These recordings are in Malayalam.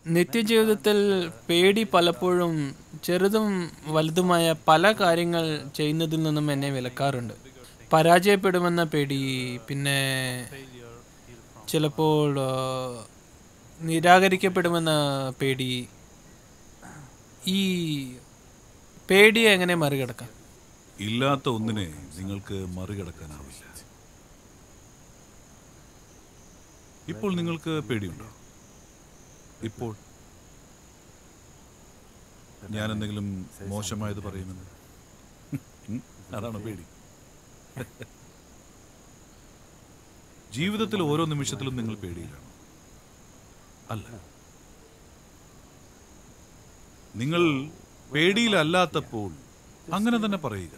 നിത്യജീവിതത്തിൽ പേടി പലപ്പോഴും ചെറുതും വലുതുമായ പല കാര്യങ്ങൾ ചെയ്യുന്നതിൽ നിന്നും എന്നെ വിലക്കാറുണ്ട് പരാജയപ്പെടുമെന്ന പേടി പിന്നെ ചിലപ്പോൾ ആ, നിരാകരിക്കപ്പെടുമെന്ന പേടി ഈ പേടിയെ എങ്ങനെ മറികടക്കാം ഇല്ലാത്ത ഒന്നിനെ നിങ്ങൾക്ക് മറികടക്കാനാവില്ല ഇപ്പോൾ നിങ്ങൾക്ക് പേടിയുണ്ടോ ഇപ്പോൾ ഞാൻ എന്തെങ്കിലും മോശമായത് പറയുമെന്ന് ഉം, അതാണ് പേടി ജീവിതത്തിൽ ഓരോ നിമിഷത്തിലും നിങ്ങൾ പേടിയിലാണ് അല്ല നിങ്ങൾ പേടിയിലല്ലാത്തപ്പോൾ അങ്ങനെ തന്നെ പറയുക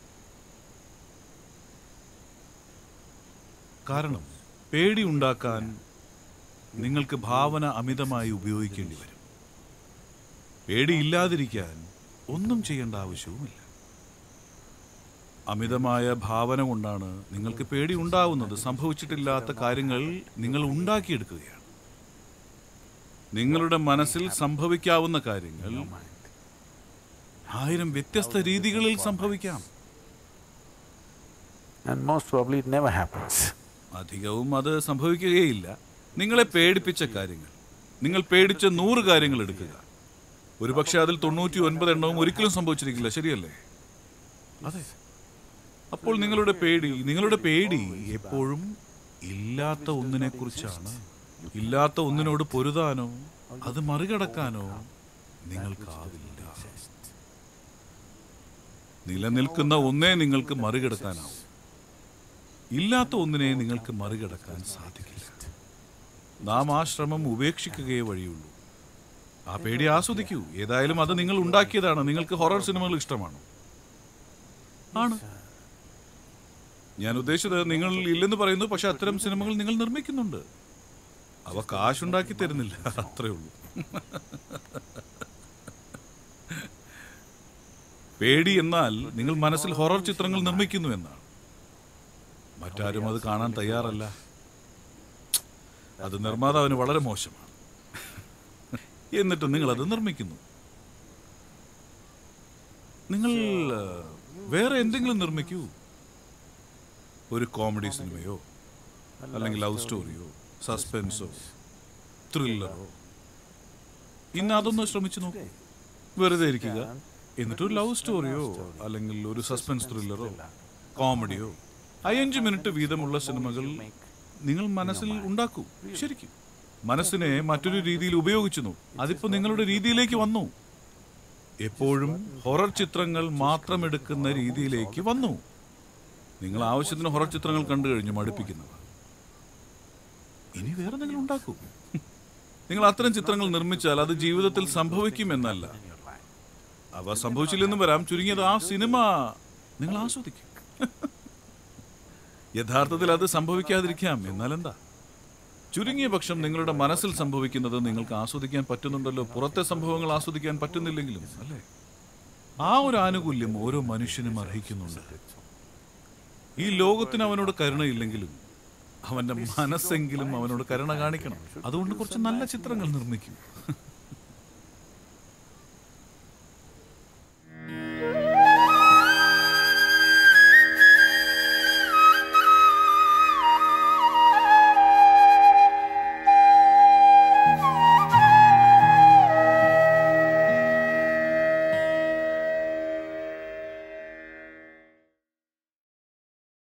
കാരണം പേടി ഉണ്ടാക്കാൻ നിങ്ങൾക്ക് ഭാവന അമിതമായി ഉപയോഗിക്കേണ്ടി വരും പേടിയില്ലാതിരിക്കാൻ ഒന്നും ചെയ്യേണ്ട ആവശ്യവുമില്ല അമിതമായ ഭാവന കൊണ്ടാണ് നിങ്ങൾക്ക് പേടി ഉണ്ടാവുന്നത് സംഭവിച്ചിട്ടില്ലാത്ത കാര്യങ്ങൾ നിങ്ങൾ ഉണ്ടാക്കിയെടുക്കുകയാണ് നിങ്ങളുടെ മനസ്സിൽ സംഭവിക്കാവുന്ന കാര്യങ്ങൾ ആയിരം വ്യത്യസ്ത രീതികളിൽ സംഭവിക്കാം And most probably it never happens. അധികവും അത് സംഭവിക്കുകയില്ല നിങ്ങളെ പേടിപ്പിച്ച കാര്യങ്ങൾ നിങ്ങൾ പേടിച്ച നൂറ് കാര്യങ്ങൾ എടുക്കുക ഒരുപക്ഷെ അതിൽ തൊണ്ണൂറ്റി ഒൻപത് എണ്ണവും ഒരിക്കലും സംഭവിച്ചിരിക്കില്ല ശരിയല്ലേ അതെ അപ്പോൾ നിങ്ങളുടെ പേടി നിങ്ങളുടെ പേടി എപ്പോഴും ഇല്ലാത്ത ഒന്നിനെ കുറിച്ചാണ് ഇല്ലാത്ത ഒന്നിനോട് പൊരുതാനോ അത് മറികടക്കാനോ നിങ്ങൾക്കാവില്ല നിലനിൽക്കുന്ന ഒന്നേ നിങ്ങൾക്ക് മറികടക്കാനാവും ഇല്ലാത്ത ഒന്നിനെ നിങ്ങൾക്ക് മറികടക്കാൻ സാധിക്കില്ല നാം ആ ശ്രമം ഉപേക്ഷിക്കുകയേ വഴിയുള്ളൂ ആ പേടി ആസ്വദിക്കൂ ഏതായാലും അത് നിങ്ങൾ ഉണ്ടാക്കിയതാണ് നിങ്ങൾക്ക് ഹൊറർ സിനിമകൾ ഇഷ്ടമാണോ ആണ് ഞാൻ ഉദ്ദേശിച്ചത് നിങ്ങൾ ഇല്ലെന്ന് പറയുന്നു പക്ഷെ അത്തരം സിനിമകൾ നിങ്ങൾ നിർമ്മിക്കുന്നുണ്ട് അവ കാശുണ്ടാക്കി തരുന്നില്ല അത്രേ ഉള്ളൂ പേടി എന്നാൽ നിങ്ങൾ മനസ്സിൽ ഹൊറർ ചിത്രങ്ങൾ നിർമ്മിക്കുന്നു എന്നാണ് മറ്റാരും അത് കാണാൻ തയ്യാറല്ല അത് നിർമ്മാതാവിന് വളരെ മോശമാണ് എന്നിട്ട് നിങ്ങൾ അത് നിർമ്മിക്കുന്നു നിങ്ങൾ ആ, വേറെ എന്തെങ്കിലും നിർമ്മിക്കൂ ഒരു കോമഡി സിനിമയോ അല്ലെങ്കിൽ ലവ് സ്റ്റോറിയോ സസ്പെൻസോ ത്രില്ലറോ ഇന്ന് അതൊന്ന് ശ്രമിച്ചു നോക്കൂ വെറുതെ ഇരിക്കുക എന്നിട്ട് ഒരു ലവ് സ്റ്റോറിയോ അല്ലെങ്കിൽ ഒരു സസ്പെൻസ് ത്രില്ലറോ കോമഡിയോ അഞ്ച് മിനിറ്റ് വീതമുള്ള സിനിമകൾ നിങ്ങൾ മനസ്സിൽ ഉണ്ടാക്കൂ ശരിക്കും മനസ്സിനെ മറ്റൊരു രീതിയിൽ ഉപയോഗിച്ചു നോക്കൂ അതിപ്പോ നിങ്ങളുടെ രീതിയിലേക്ക് വന്നു എപ്പോഴും ഹൊറർ ചിത്രങ്ങൾ മാത്രം എടുക്കുന്ന രീതിയിലേക്ക് വന്നു നിങ്ങൾ ആവശ്യത്തിന് ഹൊറർ ചിത്രങ്ങൾ കണ്ടു കഴിഞ്ഞു മടുപ്പിക്കുന്നവ ഇനി വേറെ നിങ്ങൾ ഉണ്ടാക്കൂ നിങ്ങൾ അത്തരം ചിത്രങ്ങൾ നിർമ്മിച്ചാൽ അത് ജീവിതത്തിൽ സംഭവിക്കുമെന്നല്ല അവ സംഭവിച്ചില്ലെന്നും വരാം ചുരുങ്ങിയത് ആ സിനിമ നിങ്ങൾ ആസ്വദിക്കും യഥാർത്ഥത്തിൽ അത് സംഭവിക്കാതിരിക്കാം എന്നാൽ എന്താ ചുരുങ്ങിയ പക്ഷം നിങ്ങളുടെ മനസ്സിൽ സംഭവിക്കുന്നത് നിങ്ങൾക്ക് ആസ്വദിക്കാൻ പറ്റുന്നുണ്ടല്ലോ പുറത്തെ സംഭവങ്ങൾ ആസ്വദിക്കാൻ പറ്റുന്നില്ലെങ്കിലും അല്ലേ ആ ഒരു ആനുകൂല്യം ഓരോ മനുഷ്യനും അർഹിക്കുന്നുണ്ട് ഈ ലോകത്തിന് അവനോട് കരുണയില്ലെങ്കിലും അവന്റെ മനസ്സെങ്കിലും അവനോട് കരുണ കാണിക്കണം അതുകൊണ്ട് കുറച്ച് നല്ല ചിത്രങ്ങൾ നിർമ്മിക്കും